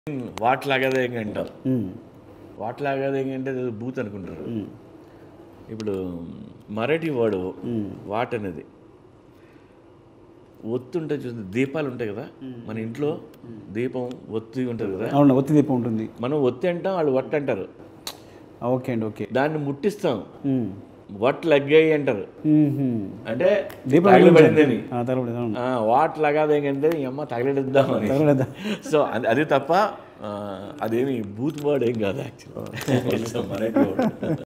What లాగదే అంటారు ఉమ్, what లాగదే అంటే అది బూత్ అనుకుంటారు ఇప్పుడు మరాఠీ వర్డ్ వాట్ అనేది ఒత్తు ఉంటే చూసి దీపాలు ఉంటాయి కదా మన ఇంట్లో దీపం ఒత్తి ఉంటుంది కదా అవును ఒత్తి దీపం ఉంటుంది మనం ఒత్తి అంటాం వాళ్ళు వట్ అంటారు ఓకే అండి ఓకే దాన్ని ముట్టిస్తాం ఉమ్, వట్ లగ్గాయి అంటారు ఉమ్మ్. అంటే దీపం తగలబడిందని ఆ, తగలబడింది అవును ఆ, వాట్ లగాదేంటే ఈ అమ్మ తగలడిద్దామని తగలదా సో అది అది తప్ప ఆ, అదేమి బూత్ వర్డ్ ఏం కాదు యాక్చువల్ మరాఠీ వర్డ్